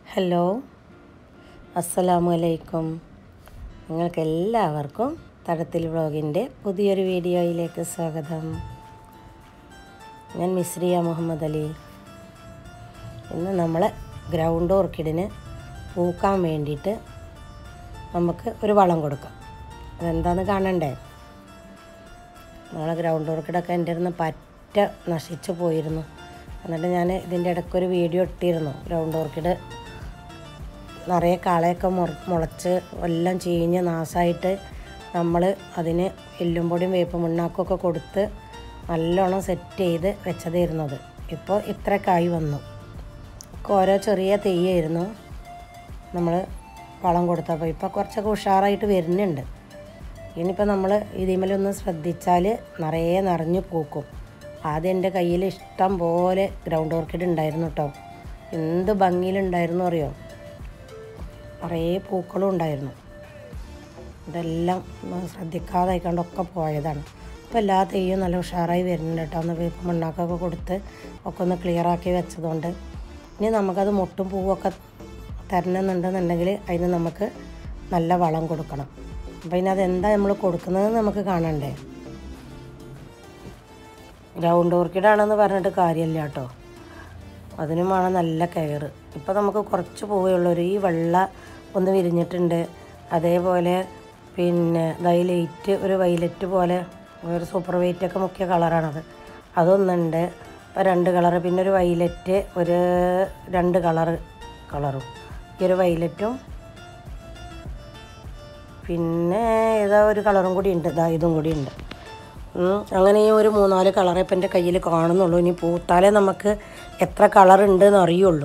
Hello അസ്സലാമു അലൈക്കും നിങ്ങൾക്ക് എല്ലാവർക്കും തടത്തിൽ വ്ളോഗിൻ്റെ പുതിയൊരു വീഡിയോയിലേക്ക് സ്വാഗതം ഞാൻ മിസ്രിയ മുഹമ്മദ് അലി ഇന്ന് നമ്മൾ ഗ്രൗണ്ട് ഓർക്കിഡിന് പൂക്കാൻ വേണ്ടിയിട്ട് നമുക്ക് ഒരു വളം കൊടുക്കാം അതെന്താണെന്ന് കാണണ്ടേ നമ്മളെ ഗ്രൗണ്ട് ഓർക്കിഡൊക്കെ എൻ്റെ ഇരുന്ന് പറ്റ നശിച്ചു പോയിരുന്നു എന്നിട്ട് ഞാൻ ഇതിൻ്റെ ഇടയ്ക്കൊരു വീഡിയോ ഇട്ടിരുന്നു ഗ്രൗണ്ട് ഓർക്കിഡ് നിറയെ കളയൊക്കെ മുറ മുളച്ച് എല്ലാം ചീഞ്ഞ് നാശമായിട്ട് നമ്മൾ അതിന് എല്ലും പൊടിയും വേപ്പ് മണ്ണാക്കൊക്കെ കൊടുത്ത് നല്ലോണം സെറ്റ് ചെയ്ത് വെച്ചതായിരുന്നത് ഇപ്പോൾ ഇത്രക്കായി വന്നു ഒക്കെ ഓരോ ചെറിയ തെയ്യായിരുന്നു നമ്മൾ വളം കൊടുത്തപ്പോൾ ഇപ്പോൾ കുറച്ചൊക്കെ ഉഷാറായിട്ട് വരുന്നുണ്ട് ഇനിയിപ്പോൾ നമ്മൾ ഇതിമേലൊന്ന് ശ്രദ്ധിച്ചാൽ നിറയെ നിറഞ്ഞു പൂക്കും ആദ്യം എൻ്റെ കയ്യിൽ ഇഷ്ടം പോലെ ഗ്രൗണ്ട് ഓർക്കിഡ് ഉണ്ടായിരുന്നു കേട്ടോ എന്ത് ഭംഗിയിലുണ്ടായിരുന്നു അറിയോ നിറയെ പൂക്കളും ഉണ്ടായിരുന്നു ഇതെല്ലാം ശ്രദ്ധിക്കാതെ ആയിക്കൊണ്ടൊക്കെ പോയതാണ് ഇപ്പോൾ എല്ലാ തെയ്യും നല്ല ഉഷാറായി വരുന്നുണ്ട് കേട്ടോ ഒന്ന് വേപ്പ് മണ്ണാക്കൊക്കെ കൊടുത്ത് ഒക്കെ ഒന്ന് ക്ലിയറാക്കി വെച്ചതുകൊണ്ട് ഇനി നമുക്കത് മുട്ടും പൂവൊക്കെ തരണമെന്നുണ്ടെന്നുണ്ടെങ്കിൽ അതിന് നമുക്ക് നല്ല വളം കൊടുക്കണം അപ്പോൾ ഇനി അതെന്താ നമ്മൾ കൊടുക്കുന്നത് നമുക്ക് കാണണ്ടേ ഗ്രൗണ്ട് ഓർക്കിഡാണെന്ന് പറഞ്ഞിട്ട് കാര്യമില്ല കേട്ടോ അതിനും വേണം നല്ല കെയർ ഇപ്പോൾ നമുക്ക് കുറച്ച് പൂവേ ഉള്ളൂ ഈ വെള്ള ഒന്ന് വിരിഞ്ഞിട്ടുണ്ട് അതേപോലെ പിന്നെ ലൈറ്റ് ഒരു വൈലറ്റ് പോലെ ഒരു സൂപ്പർ വൈറ്റ് ഒക്കെ മുഖ്യ കളറാണത് അതൊന്നുണ്ട് ഇപ്പോൾ രണ്ട് കളറ് പിന്നെ ഒരു വൈലറ്റ് ഒരു രണ്ട് കളറ് കളറും ഈ ഒരു വൈലറ്റും പിന്നെ ഏതാ ഒരു കളറും കൂടി ഉണ്ട് ഇതാ ഇതും കൂടി ഉണ്ട് ഉം, അങ്ങനെ ഈ ഒരു മൂന്നാല് കളറേ ഇപ്പം എൻ്റെ കയ്യിൽ കാണുന്നുള്ളൂ ഇനി പൂത്താലേ നമുക്ക് എത്ര കളർ ഉണ്ട് എന്ന് അറിയുള്ളൂ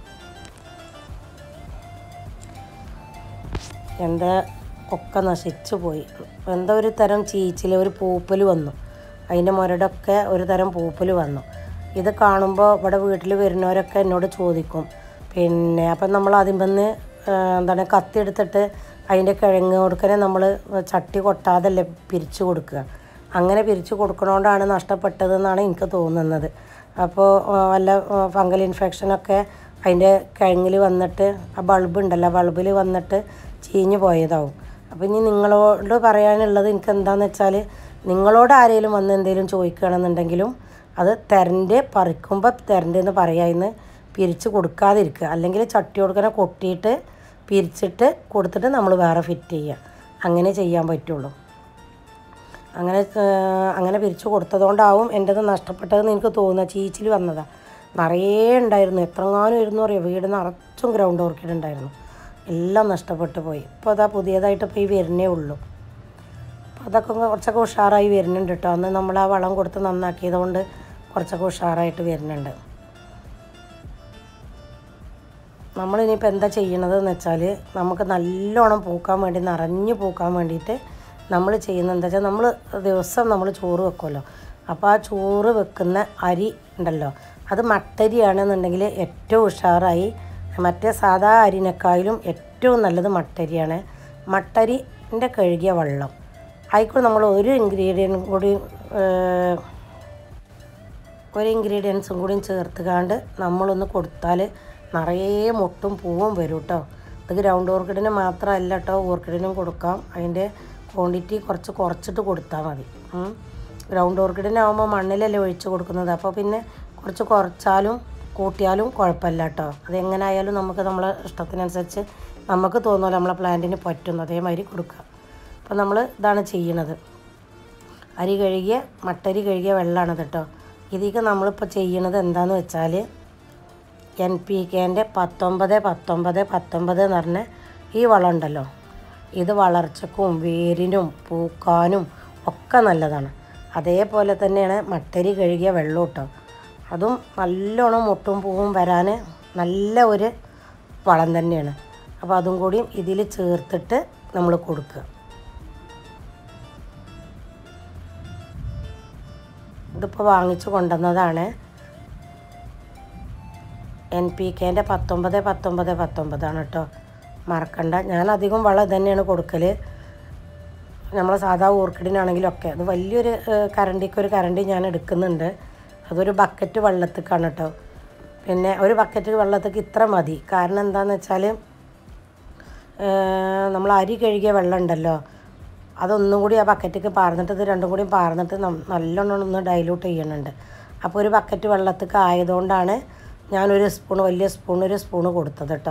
എന്താ ഒക്കെ നശിച്ചു പോയി എന്താ ഒരു തരം ചീച്ചിൽ ഒരു പൂപ്പൽ വന്നു അതിൻ്റെ മുരടൊക്കെ ഒരു തരം പൂപ്പൽ വന്നു ഇത് കാണുമ്പോൾ ഇവിടെ വീട്ടിൽ വരുന്നവരൊക്കെ എന്നോട് ചോദിക്കും പിന്നെ അപ്പം നമ്മൾ ആദ്യം വന്ന് എന്താണ് കത്തി എടുത്തിട്ട് അതിൻ്റെ കിഴങ്ങ് കൊടുക്കനെ നമ്മൾ ചട്ടി കൊട്ടാതല്ലേ പിരിച്ചു കൊടുക്കുക അങ്ങനെ പിരിച്ചു കൊടുക്കണോണ്ടാണ് നഷ്ടപ്പെട്ടതെന്നാണ് എനിക്ക് തോന്നുന്നത് അപ്പോൾ വല്ല ഫംഗൽ ഇൻഫെക്ഷനൊക്കെ അതിൻ്റെ കിഴങ്ങിൽ വന്നിട്ട് ആ ബൾബ് ഉണ്ടല്ലോ ബൾബിൽ വന്നിട്ട് ചീഞ്ഞു പോയതാവും അപ്പോൾ ഇനി നിങ്ങളോട് പറയാനുള്ളത് എനിക്ക് എന്താണെന്ന് വെച്ചാൽ നിങ്ങളോട് ആരെങ്കിലും വന്ന് എന്തെങ്കിലും ചോദിക്കുകയാണെന്നുണ്ടെങ്കിലും അത് തെരൻ്റെ പറിക്കുമ്പോൾ തെരൻ്റെ എന്ന് പറയാമെന്ന് പിരിച്ച് കൊടുക്കാതിരിക്കുക അല്ലെങ്കിൽ ചട്ടി കൊടുക്കനെ കൊട്ടിയിട്ട് പിരിച്ചിട്ട് കൊടുത്തിട്ട് നമ്മൾ വേറെ ഫിറ്റ് ചെയ്യുക അങ്ങനെ ചെയ്യാൻ പറ്റുള്ളൂ അങ്ങനെ ഏഹ്, അങ്ങനെ പിരിച്ചു കൊടുത്തതുകൊണ്ടാവും എൻ്റെത് നഷ്ടപ്പെട്ടതെന്ന് എനിക്ക് തോന്നുക ചീച്ചിൽ വന്നതാണ് നിറയെ ഉണ്ടായിരുന്നു എത്രങ്ങാനും ഇരുന്നു അറിയോ വീട് നിറച്ചും ഗ്രൗണ്ട് ഓർക്കിഡ് ഉണ്ടായിരുന്നു എല്ലാം നഷ്ടപ്പെട്ടു പോയി ഇപ്പോൾ അതാ പുതിയതായിട്ട് ഇപ്പോൾ ഈ വരുന്നേ ഉള്ളൂ അപ്പോൾ അതൊക്കെ ഒന്ന് കുറച്ചൊക്കെ ഉഷാറായി വരുന്നുണ്ട് കേട്ടോ അന്ന് നമ്മൾ ആ വളം കൊടുത്ത് നന്നാക്കിയത് കൊണ്ട് കുറച്ചൊക്കെ ഉഷാറായിട്ട് വരുന്നുണ്ട് നമ്മളിനിയിപ്പോൾ എന്താ ചെയ്യണതെന്ന് വെച്ചാൽ നമുക്ക് നല്ലോണം പൂക്കാൻ വേണ്ടി നിറഞ്ഞു പൂക്കാൻ വേണ്ടിയിട്ട് നമ്മൾ ചെയ്യുന്നത് എന്താ വെച്ചാൽ നമ്മൾ ദിവസം നമ്മൾ ചോറ് വെക്കുമല്ലോ അപ്പോൾ ആ ചോറ് വെക്കുന്ന അരി ഉണ്ടല്ലോ അത് മട്ടരിയാണെന്നുണ്ടെങ്കിൽ ഏറ്റവും ഉഷാറായി മറ്റേ സാധാ അരിനേക്കാളും ഏറ്റവും നല്ലത് മട്ടരിയാണ് മട്ടരിൻ്റെ കഴുകിയ വെള്ളം അതിൽക്കൂടെ നമ്മൾ ഒരു ഇൻഗ്രീഡിയൻറ്റും കൂടി ഏഹ്, ഒരു ഇൻഗ്രീഡിയൻസും കൂടിയും ചേർത്തുകാണ്ട് നമ്മളൊന്ന് കൊടുത്താൽ നിറയെ മുട്ടും പൂവും വരും കേട്ടോ ഇത് ഗ്രൗണ്ട് ഓർക്കിഡിന് മാത്രമല്ല കേട്ടോ ഓർക്കിഡിനും കൊടുക്കാം അതിൻ്റെ ക്വാണ്ടിറ്റി കുറച്ച് കുറച്ചിട്ട് കൊടുത്താൽ മതി ഉം. ഗ്രൗണ്ട് ഓർക്കിഡിനാവുമ്പോൾ മണ്ണിലല്ലേ ഒഴിച്ച് കൊടുക്കുന്നത് അപ്പോൾ പിന്നെ കുറച്ച് കുറച്ചാലും കൂട്ടിയാലും കുഴപ്പമില്ല കേട്ടോ അതെങ്ങനെ ആയാലും നമുക്ക് നമ്മളെ ഇഷ്ടത്തിനനുസരിച്ച് നമുക്ക് തോന്നുമല്ലോ നമ്മളെ പ്ലാന്റിന് പറ്റുന്നു അതേമാതിരി കൊടുക്കുക അപ്പോൾ നമ്മൾ ഇതാണ് ചെയ്യണത് അരി കഴുകിയ മട്ടരി കഴുകിയ വെള്ളമാണ് കേട്ടോ ഇതിലേക്ക് നമ്മളിപ്പോൾ ചെയ്യണത് എന്താന്ന് വെച്ചാൽ എൻ പി കെൻ്റെ പത്തൊമ്പത് പത്തൊമ്പത് പത്തൊമ്പത് എന്ന് പറഞ്ഞ ഈ വളം ഉണ്ടല്ലോ ഇത് വളർച്ചക്കും വേരിനും പൂക്കാനും ഒക്കെ നല്ലതാണ് അതേപോലെ തന്നെയാണ് മട്ടരി കഴുകിയ വെള്ളം കേട്ടോ അതും നല്ലോണം മുട്ടും പൂവും വരാൻ നല്ല ഒരു വളം തന്നെയാണ് അപ്പോൾ അതും കൂടിയും ഇതിൽ ചേർത്തിട്ട് നമ്മൾ കൊടുക്കുക ഇതിപ്പോൾ വാങ്ങിച്ചു കൊണ്ടുവന്നതാണ് എൻ പി കെൻ്റെ പത്തൊമ്പത് പത്തൊമ്പത് പത്തൊമ്പതാണ് കേട്ടോ മറക്കണ്ട ഞാൻ അധികം വളം ഇത് തന്നെയാണ് കൊടുക്കൽ നമ്മൾ സാധാ ഓർക്കിഡിനാണെങ്കിലും ഒക്കെ അത് വലിയൊരു ഏഹ്, കരണ്ടിക്ക് ഒരു കരണ്ടി ഞാൻ എടുക്കുന്നുണ്ട് അതൊരു ബക്കറ്റ് വെള്ളത്തിക്കാണ് കേട്ടോ പിന്നെ ഒരു ബക്കറ്റ് വെള്ളത്തേക്ക് ഇത്ര മതി കാരണം എന്താണെന്ന് വെച്ചാൽ നമ്മൾ അരി കഴുകിയ വെള്ളം ഉണ്ടല്ലോ അതൊന്നും കൂടി ആ ബക്കറ്റിക്ക് പാർന്നിട്ട് ഇത് രണ്ടും കൂടി പാർന്നിട്ട് നം- നല്ലോണം ഒന്ന് ഡൈലൂട്ട് ചെയ്യുന്നുണ്ട് അപ്പോൾ ഒരു ബക്കറ്റ് വെള്ളത്തേക്ക് ആയതുകൊണ്ടാണ് ഞാനൊരു സ്പൂൺ വലിയ സ്പൂൺ ഒരു സ്പൂണ് കൊടുത്തത് കേട്ടോ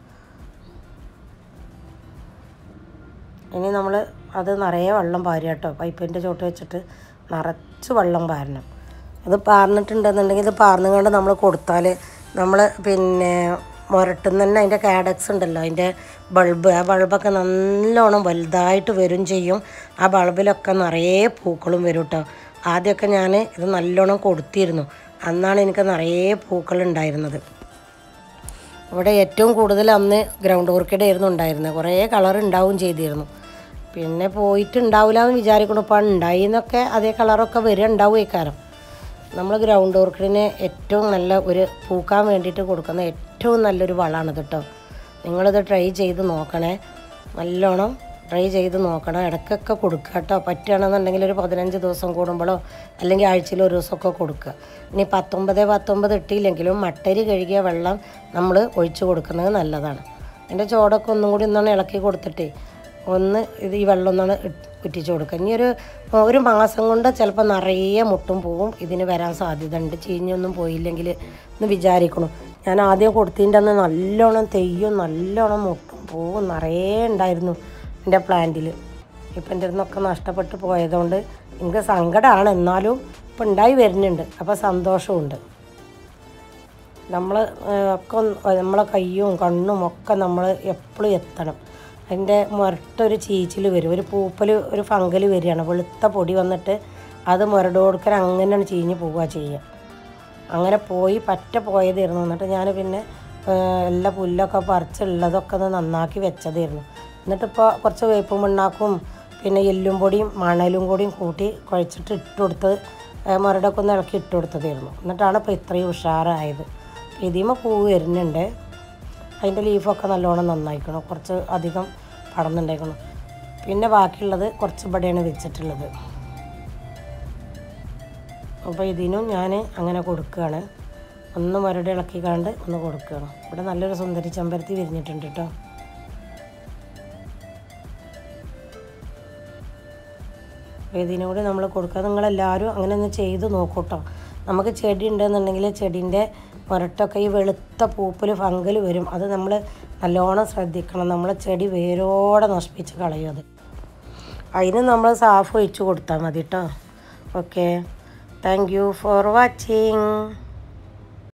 ഇനി നമ്മൾ അത് നിറയെ വെള്ളം പാരുക കേട്ടോ പൈപ്പിൻ്റെ ചോട്ട് വെച്ചിട്ട് നിറച്ച് വെള്ളം പാരണം അത് പാർന്നിട്ടുണ്ടെന്നുണ്ടെങ്കിൽ ഇത് പാർന്നുകൊണ്ട് നമ്മൾ കൊടുത്താൽ നമ്മൾ പിന്നെ മുരട്ടുന്ന തന്നെ അതിൻ്റെ കാഡക്സ് ഉണ്ടല്ലോ അതിൻ്റെ ബൾബ് ആ ബൾബൊക്കെ നല്ലോണം വലുതായിട്ട് വരും ചെയ്യും ആ ബൾബിലൊക്കെ നിറയെ പൂക്കളും വരും കേട്ടോ ആദ്യമൊക്കെ ഞാൻ ഇത് നല്ലോണം കൊടുത്തിരുന്നു അന്നാണ് എനിക്ക് നിറയെ പൂക്കളുണ്ടായിരുന്നത് ഇവിടെ ഏറ്റവും കൂടുതൽ അന്ന് ഗ്രൗണ്ട് ഓർക്കിഡ് ആയിരുന്നു ഉണ്ടായിരുന്നത് കുറേ കളർ ഉണ്ടാവും ചെയ്തിരുന്നു പിന്നെ പോയിട്ടുണ്ടാവില്ല എന്ന് വിചാരിക്കണം ഇപ്പം ഉണ്ടായി എന്നൊക്കെ അതേ കളറൊക്കെ വരിക ഉണ്ടാവും ഇക്കാരം നമ്മൾ ഗ്രൗണ്ട് ഓർക്കിഡിന് ഏറ്റവും നല്ല ഒരു പൂക്കാൻ വേണ്ടിയിട്ട് കൊടുക്കുന്ന ഏറ്റവും നല്ലൊരു വളമാണ് കേട്ടോ നിങ്ങളിത് ട്രൈ ചെയ്ത് നോക്കണേ നല്ലോണം ട്രൈ ചെയ്ത് നോക്കണം ഇടയ്ക്കൊക്കെ കൊടുക്കുക കേട്ടോ പറ്റുകയാണെന്നുണ്ടെങ്കിൽ ഒരു പതിനഞ്ച് ദിവസം കൂടുമ്പോഴോ അല്ലെങ്കിൽ ആഴ്ചയിൽ ഒരു ദിവസമൊക്കെ കൊടുക്കുക ഇനി പത്തൊമ്പത് പത്തൊമ്പത് ഇട്ടില്ലെങ്കിലും മട്ടരി കഴുകിയ വെള്ളം നമ്മൾ ഒഴിച്ചു കൊടുക്കുന്നത് നല്ലതാണ് അതിൻ്റെ ചോടൊക്കെ ഒന്നും കൂടി ഒന്നാണ് ഇളക്കി കൊടുത്തിട്ടേ ഒന്ന് ഇത് ഈ വെള്ളം ഒന്നാണ് ഉറ്റിച്ച് കൊടുക്കുക ഇനി ഒരു ഒരു മാസം കൊണ്ട് ചിലപ്പോൾ നിറയെ മുട്ടും പോവും ഇതിന് വരാൻ സാധ്യത ഉണ്ട് ചീഞ്ഞൊന്നും പോയില്ലെങ്കിൽ എന്ന് വിചാരിക്കണം ഞാൻ ആദ്യം കൊടുത്തതിൻ്റെ അന്ന് നല്ലോണം തെയ്യും നല്ലോണം മുട്ടും പോവും നിറയെ ഉണ്ടായിരുന്നു എൻ്റെ പ്ലാന്റിൽ ഇപ്പം എൻ്റെ നിന്നൊക്കെ നഷ്ടപ്പെട്ട് പോയതുകൊണ്ട് എനിക്ക് സങ്കടമാണ് എന്നാലും ഇപ്പം ഉണ്ടായി വരുന്നുണ്ട് അപ്പോൾ സന്തോഷമുണ്ട് നമ്മൾ ഒക്കെ ഒന്ന് നമ്മളെ കയ്യും കണ്ണും ഒക്കെ നമ്മൾ എപ്പോഴും എത്തണം അതിൻ്റെ മുരട്ടൊരു ചീച്ചിൽ വരും ഒരു പൂപ്പൽ ഒരു ഫംഗൽ വരികയാണ് വെളുത്ത പൊടി വന്നിട്ട് അത് മുരട് കൊടുക്കാൻ അങ്ങനെയാണ് ചീഞ്ഞ് പോവുക ചെയ്യുക അങ്ങനെ പോയി പറ്റ പോയതായിരുന്നു എന്നിട്ട് ഞാൻ പിന്നെ ആ, എല്ലാ പുല്ലൊക്കെ പറിച്ചുള്ളതൊക്കെ ഒന്ന് നന്നാക്കി വെച്ചതായിരുന്നു എന്നിട്ടിപ്പോൾ കുറച്ച് വേപ്പും മണ്ണാക്കും പിന്നെ എല്ലും പൊടിയും മണലും കൂടിയും കൂട്ടി കുഴച്ചിട്ട് ഇട്ട് കൊടുത്ത് ആ, മുരടൊക്കെ ഒന്ന് ഇളക്കി ഇട്ട് കൊടുത്തതായിരുന്നു എന്നിട്ടാണ് ഇപ്പോൾ ഇത്രയും ഉഷാറായത് ഇതിമ പൂവ് വരുന്നുണ്ട് അതിൻ്റെ ലീഫൊക്കെ നല്ലോണം നന്നായിക്കണം കുറച്ച് അധികം പടർന്നുണ്ടായിക്കണം പിന്നെ ബാക്കിയുള്ളത് കുറച്ച് ഇവിടെയാണ് വെച്ചിട്ടുള്ളത് അപ്പോൾ ഇതിനും ഞാൻ അങ്ങനെ കൊടുക്കുകയാണ് ഒന്ന് മരട് ഇളക്കിക്കാണ്ട് ഒന്ന് കൊടുക്കുകയാണ് ഇവിടെ നല്ലൊരു സുന്ദരി ചെമ്പരത്തി വിരിഞ്ഞിട്ടുണ്ട് കേട്ടോ അപ്പോൾ ഇതിനും കൂടി നമ്മൾ കൊടുക്കുക നിങ്ങളെല്ലാവരും അങ്ങനെ ഒന്ന് ചെയ്ത് നോക്കൂട്ടോ നമുക്ക് ചെടി ഉണ്ടെന്നുണ്ടെങ്കിൽ ചെടീൻ്റെ മുരട്ടൊക്കെ ഈ വെളുത്ത പൂപ്പൽ ഫംഗൽ വരും അത് നമ്മൾ നല്ലോണം ശ്രദ്ധിക്കണം നമ്മളെ ചെടി വേരോടെ നശിപ്പിച്ച് കളയും അത് അതിന് നമ്മൾ സാഫ് ഒഴിച്ച് കൊടുത്താൽ മതി കേട്ടോ okay thank you for watching